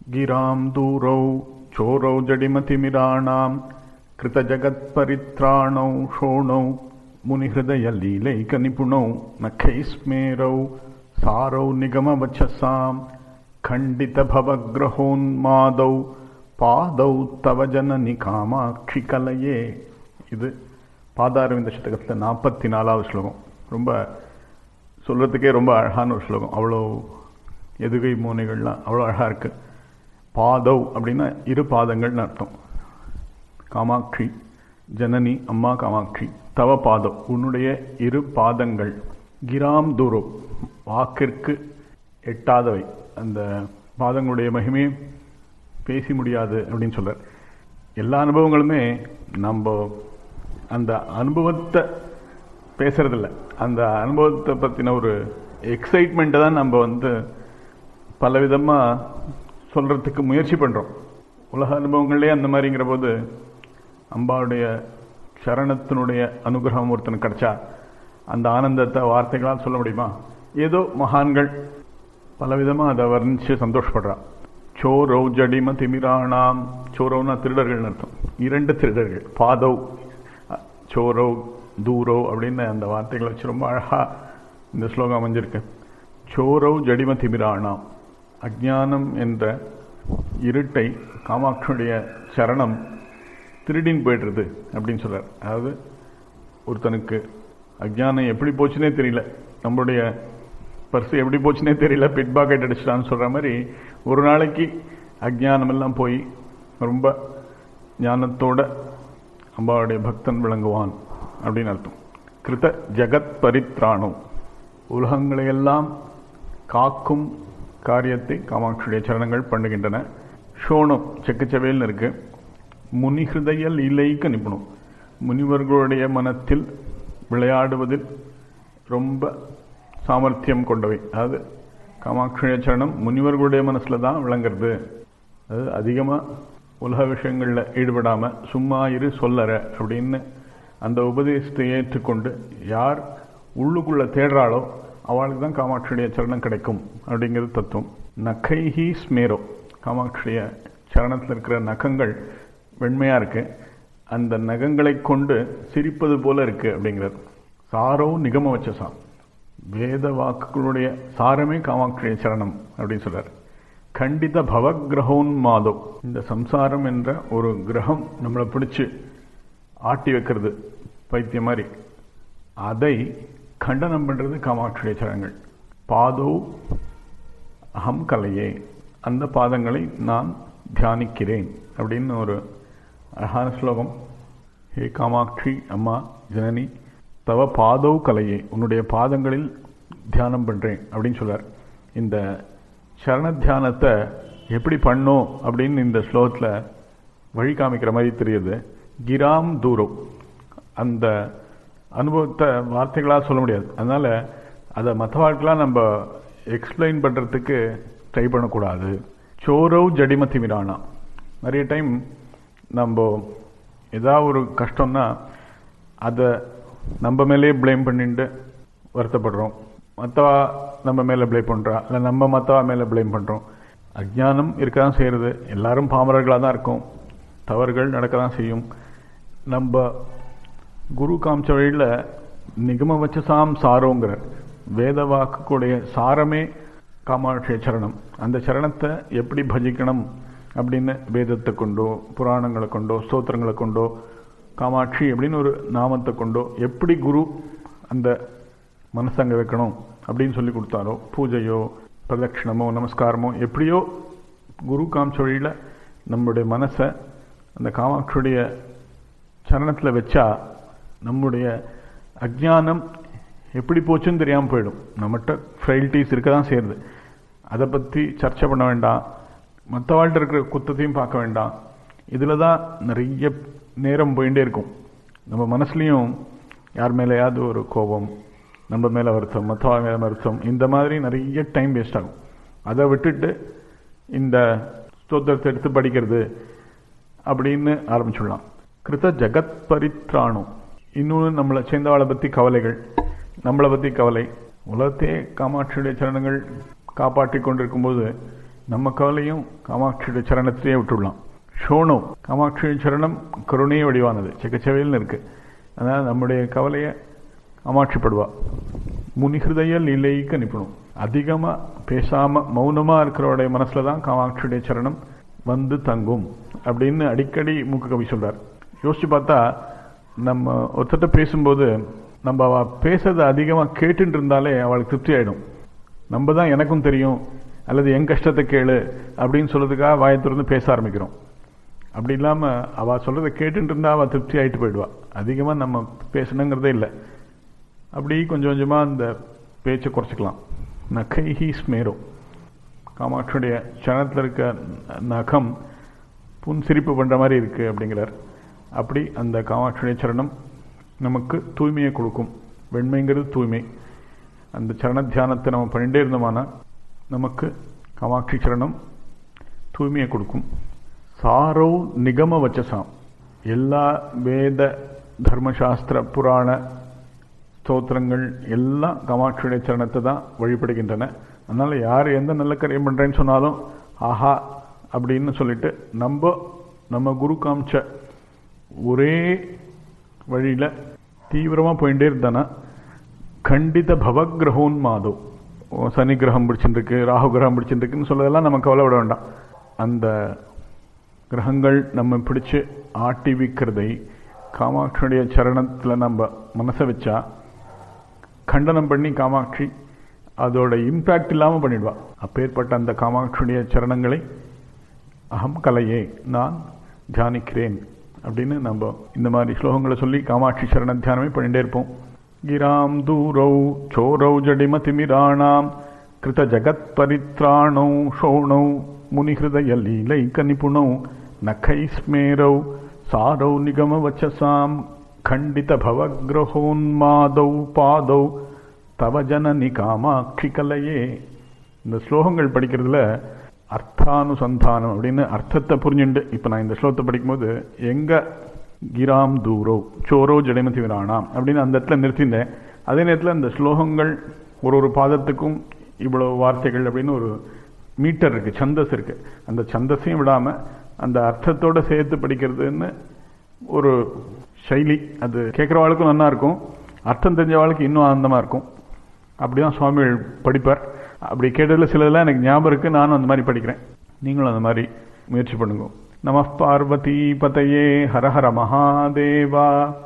गिरां दूरौ चोरौ जडिमतिमिराणां कृतजगत्परित्राणौ शोणौ मुनिहृदयलीलैकनिपुणौ नखैस्मेरौ सारौ निगमवचसां खण्डितभवग्रहोन्मादौ பாதௌ தவ ஜனனி காமாட்சி கலையே இது பாதாரவிந்த சதகத்தில் நாற்பத்தி நாலாவது ஸ்லோகம் ரொம்ப சொல்கிறதுக்கே ரொம்ப அழகான ஒரு ஸ்லோகம் அவ்வளோ எதுகை மோனைகள்லாம் அவ்வளோ அழகாக இருக்கு பாதவ் அப்படின்னா இரு பாதங்கள்னு அர்த்தம் காமாட்சி ஜனனி அம்மா காமாட்சி தவ பாதம் உன்னுடைய இரு பாதங்கள் கிராம் தூரோ வாக்கிற்கு எட்டாதவை அந்த பாதங்களுடைய மகிமையை பேசி முடியாது அப்படின்னு சொல்றார் எல்லா அனுபவங்களுமே நம்ம அந்த அனுபவத்தை பேசுறதில்ல அந்த அனுபவத்தை பற்றின ஒரு எக்ஸைட்மெண்ட்டை தான் நம்ம வந்து பலவிதமாக சொல்கிறதுக்கு முயற்சி பண்ணுறோம் உலக அனுபவங்களே அந்த மாதிரிங்கிற போது அம்பாவுடைய சரணத்தினுடைய அனுகிரகம் ஒருத்தனுக்கு கிடைச்சா அந்த ஆனந்தத்தை வார்த்தைகளால் சொல்ல முடியுமா ஏதோ மகான்கள் பலவிதமாக அதை வர்ணித்து சந்தோஷப்படுறான் சோரௌ ஜடிம திமிராணாம் சோரௌனா திருடர்கள் அர்த்தம் இரண்டு திருடர்கள் பாதவ் சோரோ தூரோ அப்படின்னு அந்த வார்த்தைகளை வச்சு ரொம்ப அழகாக இந்த ஸ்லோகம் அமைஞ்சிருக்கு சோரௌ ஜடிம திமிராணாம் அஜானம் என்ற இருட்டை காமாட்சியுடைய சரணம் திருடின்னு போய்டுறது அப்படின்னு சொல்கிறார் அதாவது ஒருத்தனுக்கு அஜானம் எப்படி போச்சுன்னே தெரியல நம்மளுடைய பர்ஸ் எப்படி போச்சுன்னே தெரியல பிட் பாக்கெட் அடிச்சிட்டான்னு சொல்கிற மாதிரி ஒரு நாளைக்கு அஜானம் எல்லாம் போய் ரொம்ப ஞானத்தோட அம்பாவுடைய பக்தன் விளங்குவான் அப்படின்னு அர்த்தம் கிருத ஜகத் பரித்ராணம் உலகங்களையெல்லாம் காக்கும் காரியத்தை காமாட்சியுடைய சரணங்கள் பண்ணுகின்றன ஷோனம் செக்கச்சவேல்னு இருக்கு முனிஹிருதய லீலைக்கு நிபுணம் முனிவர்களுடைய மனத்தில் விளையாடுவதில் ரொம்ப சாமர்த்தியம் கொண்டவை அதாவது காமாட்சிய சரணம் முனிவர்களுடைய மனசில் தான் விளங்குறது அது அதிகமாக உலக விஷயங்களில் ஈடுபடாமல் சும்மா இரு சொல்லற அப்படின்னு அந்த உபதேசத்தை ஏற்றுக்கொண்டு யார் உள்ளுக்குள்ளே தேடுறாளோ அவளுக்கு தான் காமாட்சியுடைய சரணம் கிடைக்கும் அப்படிங்கிறது தத்துவம் நகைஹி ஸ்மேரோ காமாட்சிய சரணத்தில் இருக்கிற நகங்கள் வெண்மையாக இருக்கு அந்த நகங்களை கொண்டு சிரிப்பது போல இருக்கு அப்படிங்கிறது சாரோ நிகம வச்சசாம் வேத வாக்குகளுடைய சாரமே காமாட்சிய சரணம் அப்படின்னு சொல்றார் கண்டித பவகிரகோன் மாதோ இந்த சம்சாரம் என்ற ஒரு கிரகம் நம்மளை பிடிச்சு ஆட்டி வைக்கிறது பைத்தியம் மாதிரி அதை கண்டனம் பண்ணுறது காமாட்சிய சரணங்கள் பாதோ அகம் கலையே அந்த பாதங்களை நான் தியானிக்கிறேன் அப்படின்னு ஒரு அழகான ஸ்லோகம் ஹே காமாட்சி அம்மா ஜனனி தவ பாதோ கலையே உன்னுடைய பாதங்களில் தியானம் பண்ணுறேன் அப்படின்னு சொல்றார் இந்த சரண தியானத்தை எப்படி பண்ணோம் அப்படின்னு இந்த ஸ்லோகத்தில் வழி காமிக்கிற மாதிரி தெரியுது கிராம் தூரம் அந்த அனுபவத்தை வார்த்தைகளாக சொல்ல முடியாது அதனால் அதை மற்ற வாழ்க்கைலாம் நம்ம எக்ஸ்பிளைன் பண்ணுறதுக்கு ட்ரை பண்ணக்கூடாது சோரவ் ஜடிமதி மிரானா நிறைய டைம் நம்ம ஏதாவது ஒரு கஷ்டம்னா அதை நம்ம மேலே ப்ளேம் பண்ணிட்டு வருத்தப்படுறோம் மற்றவா நம்ம மேலே ப்ளேம் பண்ணுறா இல்லை நம்ம மற்றவா மேலே ப்ளேம் பண்ணுறோம் அஜ்ஞானம் இருக்க தான் செய்கிறது எல்லாரும் பாமரர்களாக தான் இருக்கும் தவறுகள் நடக்க தான் செய்யும் நம்ம குரு காமிச்ச வழியில் நிகம வச்சசாம் சாரோங்கிற வேத வாக்குடைய சாரமே காமாட்சிய சரணம் அந்த சரணத்தை எப்படி பஜிக்கணும் அப்படின்னு வேதத்தை கொண்டோ புராணங்களை கொண்டோ ஸ்தோத்திரங்களை கொண்டோ காமாட்சி அப்படின்னு ஒரு நாமத்தை கொண்டோ எப்படி குரு அந்த மனசங்க வைக்கணும் அப்படின்னு சொல்லி கொடுத்தாரோ பூஜையோ பிரதட்சிணமோ நமஸ்காரமோ எப்படியோ குரு காமிச்ச வழியில் நம்முடைய மனசை அந்த காமாட்சியுடைய சரணத்தில் வச்சா நம்முடைய அஜ்ஞானம் எப்படி போச்சுன்னு தெரியாமல் போயிடும் நம்மகிட்ட ஃப்ரைல்ட்டிஸ் இருக்க தான் சேருது அதை பற்றி சர்ச்சை பண்ண வேண்டாம் மற்ற வாழ்கிட்ட இருக்கிற குத்தத்தையும் பார்க்க வேண்டாம் இதில் தான் நிறைய நேரம் போயிட்டே இருக்கும் நம்ம மனசுலையும் யார் மேலேயாவது ஒரு கோபம் நம்ம மேலே வருத்தம் மற்றவா மேலே வருத்தம் இந்த மாதிரி நிறைய டைம் வேஸ்ட் ஆகும் அதை விட்டுட்டு இந்த ஸ்தோத்திரத்தை எடுத்து படிக்கிறது அப்படின்னு ஆரம்பிச்சுடலாம் கிருத ஜகத் பரித்ராணம் இன்னொன்று நம்மளை சேர்ந்தவாளை பற்றி கவலைகள் நம்மளை பற்றி கவலை உலகத்தையே காமாட்சியுடைய சரணங்கள் காப்பாற்றி கொண்டிருக்கும்போது நம்ம கவலையும் காமாட்சியுடைய சரணத்திலேயே விட்டுடலாம் ஷோனோ காமாட்சியின் சரணம் கருணையே வடிவானது செக்கச்சவையில்னு இருக்கு அதனால் நம்முடைய கவலையை காமாட்சிப்படுவா முனிஹிருதய லீலைக்கு நிபுணம் அதிகமாக பேசாமல் மௌனமாக இருக்கிறவருடைய மனசில் தான் காமாட்சியுடைய சரணம் வந்து தங்கும் அப்படின்னு அடிக்கடி மூக்க கவி சொல்கிறார் யோசிச்சு பார்த்தா நம்ம ஒருத்தட்ட பேசும்போது நம்ம அவ பேசுறதை அதிகமாக கேட்டுட்டு இருந்தாலே அவளுக்கு திருப்தி ஆகிடும் நம்ம தான் எனக்கும் தெரியும் அல்லது என் கஷ்டத்தை கேளு அப்படின்னு சொல்றதுக்காக வாயை திறந்து பேச ஆரம்பிக்கிறோம் அப்படி இல்லாமல் அவள் சொல்கிறத கேட்டுட்டு இருந்தால் அவள் திருப்தி ஆகிட்டு போயிடுவா அதிகமாக நம்ம பேசணுங்கிறதே இல்லை அப்படி கொஞ்சம் கொஞ்சமாக அந்த பேச்சை குறைச்சிக்கலாம் நகைஹி ஸ்மேரோ காமாட்சியுடைய சரணத்தில் இருக்க நகம் புன்சிரிப்பு பண்ணுற மாதிரி இருக்குது அப்படிங்கிறார் அப்படி அந்த காமாட்சியுடைய சரணம் நமக்கு தூய்மையை கொடுக்கும் வெண்மைங்கிறது தூய்மை அந்த சரண தியானத்தை நம்ம பண்ணிட்டே இருந்தோமானா நமக்கு காமாட்சி சரணம் தூய்மையை கொடுக்கும் சாரோ நிகம வச்சசாம் எல்லா வேத தர்மசாஸ்திர புராண ஸ்தோத்திரங்கள் எல்லாம் காமாட்சியுடைய சரணத்தை தான் வழிபடுகின்றன அதனால் யார் எந்த நல்ல காரியம் பண்ணுறேன்னு சொன்னாலும் ஆஹா அப்படின்னு சொல்லிட்டு நம்ம நம்ம குரு காமிச்ச ஒரே வழியில் தீவிரமாக போயிட்டே இருந்தானா கண்டித பவகிரகோன் மாதவ் சனி கிரகம் பிடிச்சிருக்கு ராகு கிரகம் பிடிச்சிருக்குன்னு சொல்லதெல்லாம் நம்ம கவலைப்பட வேண்டாம் அந்த கிரகங்கள் நம்ம பிடிச்சு ஆட்டி விற்கிறதை காமாட்சியுடைய சரணத்தில் நம்ம மனசை வச்சா கண்டனம் பண்ணி காமாட்சி அதோட இம்பேக்ட் இல்லாமல் பண்ணிடுவா அப்பேற்பட்ட அந்த காமாட்சியுடைய சரணங்களை அகம் கலையே நான் தியானிக்கிறேன் அப்படின்னு நம்ம இந்த மாதிரி ஸ்லோகங்களை சொல்லி காமாட்சி சரண தியானமே பண்ணிட்டே இருப்போம் கிராம் தூரௌ சோரௌ ஜடிமதிமிராணாம் கிருத ஜகத் பரித்ராணௌ ஷோணௌ முனிஹிருதய லீலைக்க நிபுணௌ நகைஸ்மேரௌ சாரௌ நிகமவச்சசாம் கண்டித பவகிரகோன்மாதௌ பாதௌ தவ ஜனனி காமாட்சி கலையே இந்த ஸ்லோகங்கள் படிக்கிறதுல அர்த்தானுசந்தானம் அப்படின்னு அர்த்தத்தை புரிஞ்சுண்டு இப்போ நான் இந்த ஸ்லோகத்தை படிக்கும்போது எங்க கிராம் தூரோ சோரோ ஜடைமதி விராணாம் அப்படின்னு அந்த இடத்துல நிறுத்தியிருந்தேன் அதே நேரத்தில் இந்த ஸ்லோகங்கள் ஒரு ஒரு பாதத்துக்கும் இவ்வளோ வார்த்தைகள் அப்படின்னு ஒரு மீட்டர் இருக்கு சந்தஸ் இருக்கு அந்த சந்தஸையும் விடாம அந்த அர்த்தத்தோட சேர்த்து படிக்கிறதுன்னு ஒரு சைலி அது கேட்குறவாளுக்கும் நல்லா இருக்கும் அர்த்தம் தெரிஞ்சவாளுக்கு இன்னும் ஆனந்தமாக இருக்கும் அப்படிதான் சுவாமிகள் படிப்பார் அப்படி கேட்டதில் சிலதெல்லாம் எனக்கு ஞாபகம் இருக்கு நானும் அந்த மாதிரி படிக்கிறேன் நீங்களும் அந்த மாதிரி முயற்சி பண்ணுங்க நம பார்வதி பதையே ஹர ஹர மகாதேவா